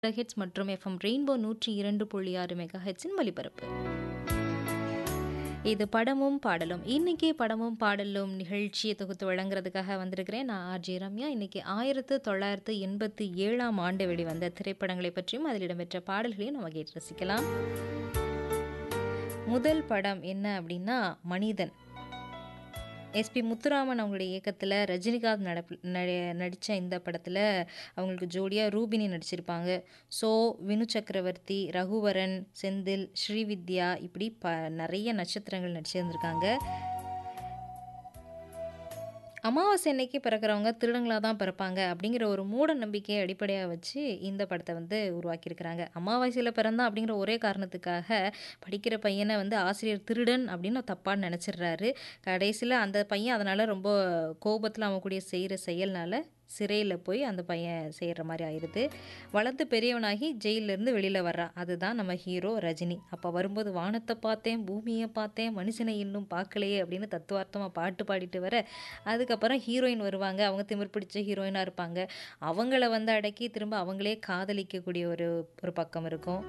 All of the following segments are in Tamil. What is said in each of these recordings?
ஹெட்ஸ் மற்றும் எஃப்எம் ரெயின்போ நூற்றி இரண்டு புள்ளி ஆறு மெகா ஹெட்ஸின் ஒலிபரப்பு இது படமும் பாடலும் இன்னைக்கு படமும் பாடலும் நிகழ்ச்சியை தொகுத்து வழங்குறதுக்காக வந்திருக்கிறேன் நான் ஆர்ஜி ரம்யா இன்னைக்கு ஆயிரத்து தொள்ளாயிரத்து எண்பத்தி ஏழாம் ஆண்டு வெளிவந்த திரைப்படங்களை பற்றியும் அதில் இடம்பெற்ற பாடல்களையும் நம்ம கேட்டு ரசிக்கலாம் முதல் படம் என்ன அப்படின்னா மனிதன் எஸ்பி முத்துராமன் அவங்களுடைய இயக்கத்தில் ரஜினிகாந்த் நடப்பு நடி நடித்த இந்த படத்தில் அவங்களுக்கு ஜோடியாக ரூபினி நடிச்சிருப்பாங்க ஸோ வினு சக்கரவர்த்தி ரகுவரன் செந்தில் ஸ்ரீவித்யா இப்படி ப நிறைய நட்சத்திரங்கள் நடிச்சிருந்திருக்காங்க அமாவாசை அன்னைக்கு பிறக்கிறவங்க திருடங்களாக தான் பிறப்பாங்க அப்படிங்கிற ஒரு மூட நம்பிக்கையை அடிப்படையாக வச்சு இந்த படத்தை வந்து உருவாக்கியிருக்கிறாங்க அமாவாசையில் பிறந்தான் அப்படிங்கிற ஒரே காரணத்துக்காக படிக்கிற பையனை வந்து ஆசிரியர் திருடன் அப்படின்னு தப்பாக நினச்சிடுறாரு கடைசியில் அந்த பையன் அதனால் ரொம்ப கோபத்தில் அவன் கூடிய செய்கிற செயல்னால சிறையில் போய் அந்த பையன் செய்கிற மாதிரி ஆயிடுது வளர்ந்து பெரியவனாகி ஜெயிலேருந்து வெளியில் வர்றான் அதுதான் நம்ம ஹீரோ ரஜினி அப்போ வரும்போது வானத்தை பார்த்தேன் பூமியை பார்த்தேன் மனுஷனை இன்னும் பார்க்கலையே அப்படின்னு தத்துவார்த்தமாக பாட்டு பாடிட்டு வர அதுக்கப்புறம் ஹீரோயின் வருவாங்க அவங்க திமிர் பிடிச்ச ஹீரோயினாக இருப்பாங்க அவங்கள வந்து அடக்கி திரும்ப அவங்களே காதலிக்கக்கூடிய ஒரு ஒரு பக்கம் இருக்கும்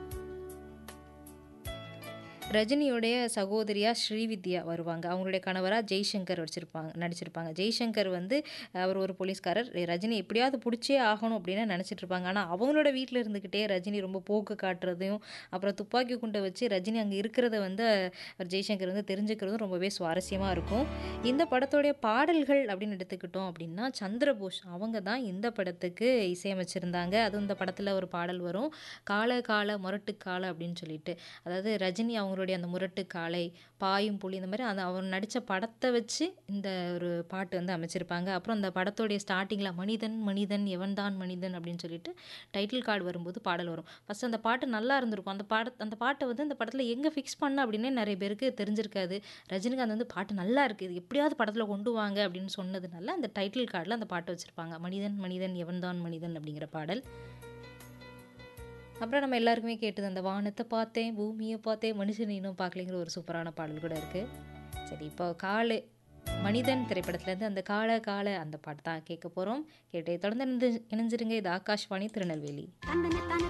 ரஜினியுடைய சகோதரியாக ஸ்ரீவித்யா வருவாங்க அவங்களுடைய கணவராக ஜெய்சங்கர் வச்சிருப்பாங்க நடிச்சிருப்பாங்க ஜெய்சங்கர் வந்து அவர் ஒரு போலீஸ்காரர் ரஜினி எப்படியாவது பிடிச்சே ஆகணும் அப்படின்னு நினச்சிட்டு இருப்பாங்க ஆனால் அவங்களோட வீட்டில் இருந்துக்கிட்டே ரஜினி ரொம்ப போக்கு காட்டுறதையும் அப்புறம் துப்பாக்கி குண்டை வச்சு ரஜினி அங்கே இருக்கிறத வந்து ஜெய்சங்கர் வந்து தெரிஞ்சுக்கிறதும் ரொம்பவே சுவாரஸ்யமாக இருக்கும் இந்த படத்தோடைய பாடல்கள் அப்படின்னு எடுத்துக்கிட்டோம் அப்படின்னா சந்திரபோஸ் அவங்க தான் இந்த படத்துக்கு இசையமைச்சிருந்தாங்க அதுவும் இந்த படத்தில் ஒரு பாடல் வரும் கால கால முரட்டு கால அப்படின்னு சொல்லிட்டு அதாவது ரஜினி அவங்களுடைய அந்த முரட்டு காலை பாயும் புலி இந்த மாதிரி அந்த அவர் நடித்த படத்தை வச்சு இந்த ஒரு பாட்டு வந்து அமைச்சிருப்பாங்க அப்புறம் அந்த படத்தோடைய ஸ்டார்டிங்கில் மனிதன் மனிதன் எவன்தான் மனிதன் அப்படின்னு சொல்லிட்டு டைட்டில் கார்டு வரும்போது பாடல் வரும் ஃபஸ்ட் அந்த பாட்டு நல்லா இருந்திருக்கும் அந்த பாட அந்த பாட்டை வந்து அந்த படத்தில் எங்கே ஃபிக்ஸ் பண்ண அப்படின்னே நிறைய பேருக்கு தெரிஞ்சிருக்காது ரஜினிகாந்த் வந்து பாட்டு நல்லா இருக்குது இது எப்படியாவது படத்தில் கொண்டு வாங்க அப்படின்னு சொன்னதுனால அந்த டைட்டில் கார்டில் அந்த பாட்டை வச்சுருப்பாங்க மனிதன் மனிதன் எவன்தான் மனிதன் அப்படிங்கிற பாடல் அப்புறம் நம்ம எல்லாருக்குமே கேட்டது அந்த வானத்தை பார்த்தேன் பூமியை பார்த்தேன் மனுஷன் இன்னும் பார்க்கலைங்கிற ஒரு சூப்பரான பாடல் கூட இருக்குது சரி இப்போ காலு மனிதன் திரைப்படத்துலேருந்து அந்த கால கால அந்த பாட்டு தான் கேட்க போகிறோம் கேட்டே தொடர்ந்து இணைஞ்சிருங்க இது ஆகாஷ்வாணி திருநெல்வேலி